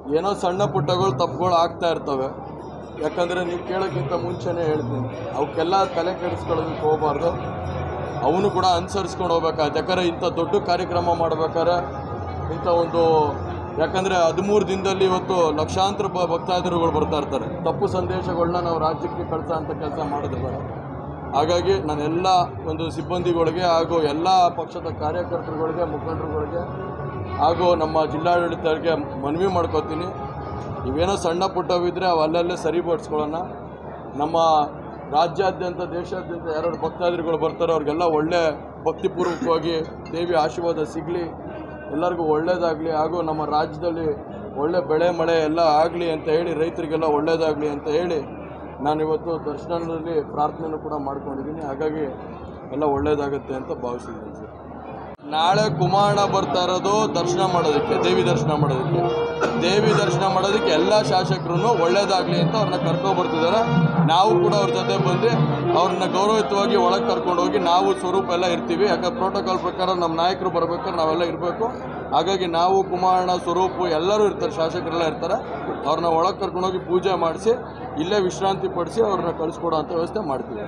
ಏನೋ ಸಣ್ಣ ಪುಟ್ಟಗಳು ತಪ್ಪುಗಳು ಆಗ್ತಾ ಇರ್ತವೆ ಯಾಕಂದರೆ ನೀವು ಕೇಳೋಕ್ಕಿಂತ ಮುಂಚೆನೇ ಹೇಳ್ತೀನಿ ಅವಕ್ಕೆಲ್ಲ ತಲೆ ಕೆಡಿಸ್ಕೊಳ್ಳೋದಕ್ಕೆ ಹೋಗಬಾರ್ದು ಅವನು ಕೂಡ ಅನುಸರಿಸ್ಕೊಂಡು ಹೋಗ್ಬೇಕಾಗತ್ತೆ ಯಾಕಂದರೆ ಇಂಥ ದೊಡ್ಡ ಕಾರ್ಯಕ್ರಮ ಮಾಡ್ಬೇಕಾದ್ರೆ ಇಂಥ ಒಂದು ಯಾಕಂದರೆ ಹದಿಮೂರು ದಿನದಲ್ಲಿ ಇವತ್ತು ಲಕ್ಷಾಂತರ ಬ ಭಕ್ತಾದಿರುಗಳು ಬರ್ತಾ ಇರ್ತಾರೆ ತಪ್ಪು ಸಂದೇಶಗಳನ್ನ ನಾವು ರಾಜ್ಯಕ್ಕೆ ಕಳಿಸೋ ಅಂಥ ಕೆಲಸ ಮಾಡಿದ್ರೆ ಬೇಡ ಹಾಗಾಗಿ ನಾನೆಲ್ಲ ಒಂದು ಸಿಬ್ಬಂದಿಗಳಿಗೆ ಹಾಗೂ ಎಲ್ಲ ಪಕ್ಷದ ಕಾರ್ಯಕರ್ತರುಗಳಿಗೆ ಮುಖಂಡರುಗಳಿಗೆ ಹಾಗೂ ನಮ್ಮ ಜಿಲ್ಲಾಡಳಿತರಿಗೆ ಮನವಿ ಮಾಡ್ಕೋತೀನಿ ಇವೇನೋ ಸಣ್ಣ ಪುಟ್ಟವಿದ್ದರೆ ಅವು ಅಲ್ಲಲ್ಲೇ ಸರಿಪಡಿಸ್ಕೊಳ್ಳೋಣ ನಮ್ಮ ರಾಜ್ಯಾದ್ಯಂತ ದೇಶಾದ್ಯಂತ ಯಾರು ಭಕ್ತಾದಿಗಳು ಬರ್ತಾರೋ ಅವ್ರಿಗೆಲ್ಲ ಒಳ್ಳೆ ಭಕ್ತಿಪೂರ್ವಕವಾಗಿ ದೇವಿ ಆಶೀರ್ವಾದ ಸಿಗಲಿ ಎಲ್ಲರಿಗೂ ಒಳ್ಳೆಯದಾಗಲಿ ಹಾಗೂ ನಮ್ಮ ರಾಜ್ಯದಲ್ಲಿ ಒಳ್ಳೆ ಬೆಳೆ ಮಳೆ ಎಲ್ಲ ಆಗಲಿ ಅಂತ ಹೇಳಿ ರೈತರಿಗೆಲ್ಲ ಒಳ್ಳೆಯದಾಗಲಿ ಅಂತ ಹೇಳಿ ನಾನಿವತ್ತು ದರ್ಶನದಲ್ಲಿ ಪ್ರಾರ್ಥನೆಯನ್ನು ಕೂಡ ಮಾಡ್ಕೊಂಡಿದ್ದೀನಿ ಹಾಗಾಗಿ ಎಲ್ಲ ಒಳ್ಳೆಯದಾಗುತ್ತೆ ಅಂತ ಭಾವಿಸಿದ್ದೀನಿ ಸರ್ ನಾಳೆ ಕುಮಾರಣ್ಣ ಬರ್ತಾ ಇರೋದು ದರ್ಶನ ಮಾಡೋದಕ್ಕೆ ದೇವಿ ದರ್ಶನ ಮಾಡೋದಕ್ಕೆ ದೇವಿ ದರ್ಶನ ಮಾಡೋದಕ್ಕೆ ಎಲ್ಲ ಶಾಸಕರು ಒಳ್ಳೇದಾಗಲಿ ಅಂತ ಅವ್ರನ್ನ ಕರ್ಕೊಬರ್ತಿದ್ದಾರೆ ನಾವು ಕೂಡ ಅವ್ರ ಜೊತೆ ಬಂದು ಅವ್ರನ್ನ ಗೌರವಯುತವಾಗಿ ಒಳಗೆ ಕರ್ಕೊಂಡು ಹೋಗಿ ನಾವು ಸ್ವರೂಪ ಎಲ್ಲ ಇರ್ತೀವಿ ಯಾಕಂದ್ರೆ ಪ್ರೋಟೋಕಾಲ್ ಪ್ರಕಾರ ನಮ್ಮ ನಾಯಕರು ಬರ್ಬೇಕಾದ್ರೆ ನಾವೆಲ್ಲ ಇರಬೇಕು ಹಾಗಾಗಿ ನಾವು ಕುಮಾರಣ್ಣ ಸ್ವರೂಪು ಎಲ್ಲರೂ ಇರ್ತಾರೆ ಶಾಸಕರೆಲ್ಲ ಇರ್ತಾರೆ ಅವ್ರನ್ನ ಒಳಗೆ ಕರ್ಕೊಂಡೋಗಿ ಪೂಜೆ ಮಾಡಿಸಿ ಇಲ್ಲೇ ವಿಶ್ರಾಂತಿ ಪಡಿಸಿ ಅವ್ರನ್ನ ಕಳಿಸ್ಕೊಡೋ ಅಂಥ ವ್ಯವಸ್ಥೆ ಮಾಡ್ತೀವಿ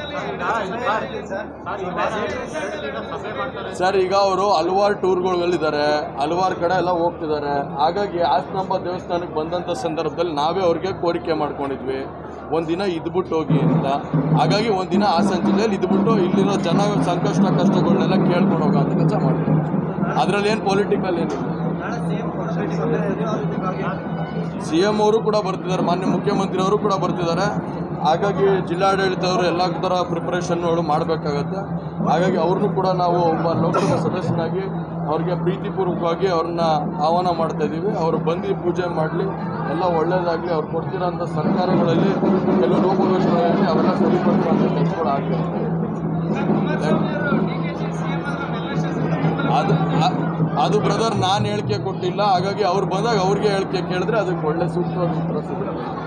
ಸರ್ ಈಗ ಅವರು ಹಲವಾರು ಟೂರ್ಗಳಿದ್ದಾರೆ ಹಲವಾರು ಕಡೆ ಎಲ್ಲ ಹೋಗ್ತಿದ್ದಾರೆ ಹಾಗಾಗಿ ಹಾಸನಾಂಬ ದೇವಸ್ಥಾನಕ್ಕೆ ಬಂದಂಥ ಸಂದರ್ಭದಲ್ಲಿ ನಾವೇ ಅವ್ರಿಗೆ ಕೋರಿಕೆ ಮಾಡ್ಕೊಂಡಿದ್ವಿ ಒಂದಿನ ಇದ್ಬಿಟ್ಟು ಹೋಗಿ ಅಂತ ಹಾಗಾಗಿ ಒಂದಿನ ಹಾಸನ ಜಿಲ್ಲೆಯಲ್ಲಿ ಇದ್ಬಿಟ್ಟು ಇಲ್ಲಿರೋ ಜನ ಸಂಕಷ್ಟ ಕಷ್ಟಗಳನ್ನೆಲ್ಲ ಕೇಳ್ಕೊಂಡು ಹೋಗೋ ಅಂತ ಕೆಲಸ ಮಾಡ್ತೀವಿ ಅದರಲ್ಲಿ ಏನು ಪೊಲಿಟಿಕಲ್ ಏನಿಲ್ಲ ಸಿ ಎಮ್ ಅವರು ಕೂಡ ಬರ್ತಿದ್ದಾರೆ ಮಾನ್ಯ ಮುಖ್ಯಮಂತ್ರಿ ಅವರು ಕೂಡ ಬರ್ತಿದ್ದಾರೆ ಹಾಗಾಗಿ ಜಿಲ್ಲಾಡಳಿತವರು ಎಲ್ಲ ಥರ ಪ್ರಿಪ್ರೇಷನ್ಗಳು ಮಾಡಬೇಕಾಗತ್ತೆ ಹಾಗಾಗಿ ಅವ್ರನ್ನೂ ಕೂಡ ನಾವು ಒಬ್ಬ ಲೋಕಸಭಾ ಸದಸ್ಯನಾಗಿ ಅವ್ರಿಗೆ ಪ್ರೀತಿಪೂರ್ವಕವಾಗಿ ಅವ್ರನ್ನ ಆಹ್ವಾನ ಮಾಡ್ತಾ ಇದ್ದೀವಿ ಅವರು ಬಂದು ಪೂಜೆ ಮಾಡಲಿ ಎಲ್ಲ ಒಳ್ಳೇದಾಗಲಿ ಅವ್ರು ಕೊಡ್ತಿರೋಂಥ ಸರ್ಕಾರಗಳಲ್ಲಿ ಕೆಲವು ಲೋಪದೋಷಗಳಲ್ಲಿ ಅವೆಲ್ಲ ಸರಿಪಡಿಸುವಂಥ ಕೆಲಸಗಳು ಆಗಲಿ ಅದು ಅ- ಅದು ಬ್ರದರ್ ನಾನು ಹೇಳಿಕೆ ಕೊಟ್ಟಿಲ್ಲ ಹಾಗಾಗಿ ಅವ್ರು ಬಂದಾಗ ಅವ್ರಿಗೆ ಹೇಳಿಕೆ ಕೇಳಿದ್ರೆ ಅದಕ್ಕೆ ಒಳ್ಳೆ ಸೂಕ್ತವಾದ ಉತ್ತರ ಸಿಗುತ್ತೆ